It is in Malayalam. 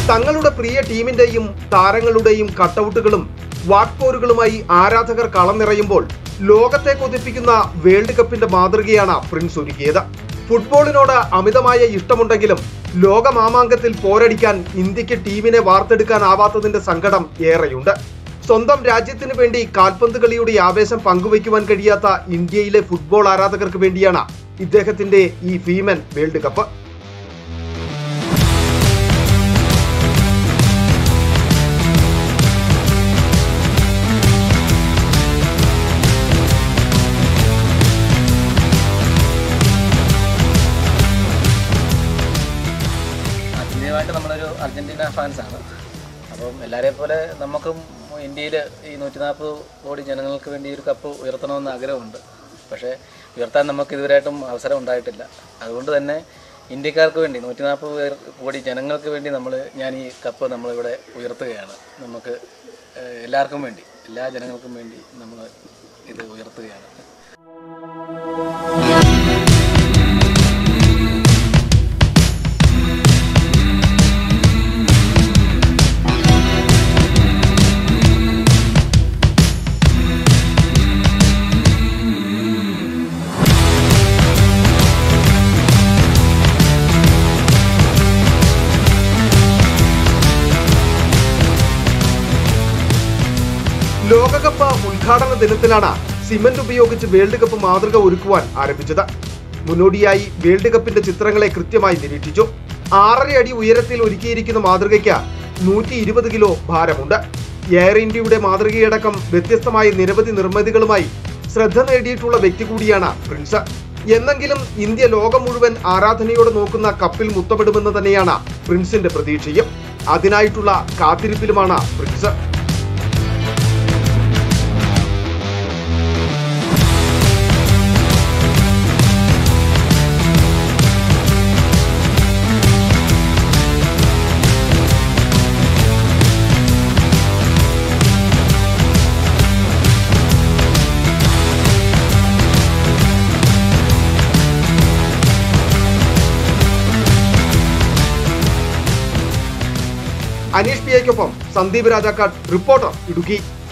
തങ്ങളുടെ പ്രിയ ടീമിന്റെയും താരങ്ങളുടെയും കട്ടൗട്ടുകളും വാക്പോരുകളുമായി ആരാധകർ കളം നിറയുമ്പോൾ ലോകത്തെ കൊതിപ്പിക്കുന്ന വേൾഡ് കപ്പിന്റെ മാതൃകയാണ് പ്രിൻസ് ഒരുക്കിയത് ഫുട്ബോളിനോട് അമിതമായ ഇഷ്ടമുണ്ടെങ്കിലും ലോകമാമാങ്കത്തിൽ പോരടിക്കാൻ ഇന്ത്യക്ക് ടീമിനെ വാർത്തെടുക്കാനാവാത്തതിന്റെ സങ്കടം ഏറെയുണ്ട് സ്വന്തം രാജ്യത്തിന് വേണ്ടി കാൽപന്ത് കളിയുടെ ആവേശം പങ്കുവയ്ക്കുവാൻ കഴിയാത്ത ഇന്ത്യയിലെ ഫുട്ബോൾ ആരാധകർക്ക് വേണ്ടിയാണ് ഇദ്ദേഹത്തിന്റെ ഈ ഭീമൻ വേൾഡ് കപ്പ് ആത്യന്തികമായിട്ട് നമ്മളൊരു അർജന്റീന ഫാൻസാണ് അപ്പം എല്ലാവരെയും പോലെ നമുക്കും ഇന്ത്യയിൽ ഈ നൂറ്റി നാൽപ്പത് കോടി ജനങ്ങൾക്ക് വേണ്ടി ഒരു കപ്പ് ഉയർത്തണമെന്ന് ആഗ്രഹമുണ്ട് പക്ഷേ ഉയർത്താൻ നമുക്ക് ഇതുവരെയായിട്ടും അവസരം ഉണ്ടായിട്ടില്ല അതുകൊണ്ട് തന്നെ ഇന്ത്യക്കാർക്ക് വേണ്ടി നൂറ്റി നാൽപ്പത് പേർ കോടി ജനങ്ങൾക്ക് വേണ്ടി നമ്മൾ ഞാൻ ഈ കപ്പ് നമ്മളിവിടെ ഉയർത്തുകയാണ് നമുക്ക് ഏഹ്, എല്ലാവർക്കും വേണ്ടി എല്ലാ ജനങ്ങൾക്കും വേണ്ടി നമ്മൾ ഇത് ഉയർത്തുകയാണ് ലോകകപ്പ് ഉദ്ഘാടന ദിനത്തിലാണ് സിമന്റ് ഉപയോഗിച്ച് വേൾഡ് കപ്പ് മാതൃക ഒരുക്കുവാൻ ആരംഭിച്ചത് മുന്നോടിയായി വേൾഡ് കപ്പിന്റെ ചിത്രങ്ങളെ കൃത്യമായി നിരീക്ഷിച്ചു ആറര അടി ഉയരത്തിൽ ഒരുക്കിയിരിക്കുന്ന മാതൃകയ്ക്ക് നൂറ്റി ഇരുപത് കിലോ ഭാരമുണ്ട് എയർ ഇന്ത്യയുടെ മാതൃകയടക്കം വ്യത്യസ്തമായ നിരവധി നിർമ്മിതികളുമായി ശ്രദ്ധ നേടിയിട്ടുള്ള വ്യക്തി കൂടിയാണ് പ്രിൻസ് എന്നെങ്കിലും ഇന്ത്യ ലോകം മുഴുവൻ ആരാധനയോടെ നോക്കുന്ന കപ്പിൽ മുത്തമിടുമെന്ന് തന്നെയാണ് പ്രിൻസിന്റെ പ്രതീക്ഷയും അതിനായിട്ടുള്ള കാത്തിരിപ്പിലുമാണ് പ്രിൻസ് അനീഷ് പി ഐക്കൊപ്പം സന്ദീപ് രാജാക്കാട് റിപ്പോർട്ടർ ഇടുക്കി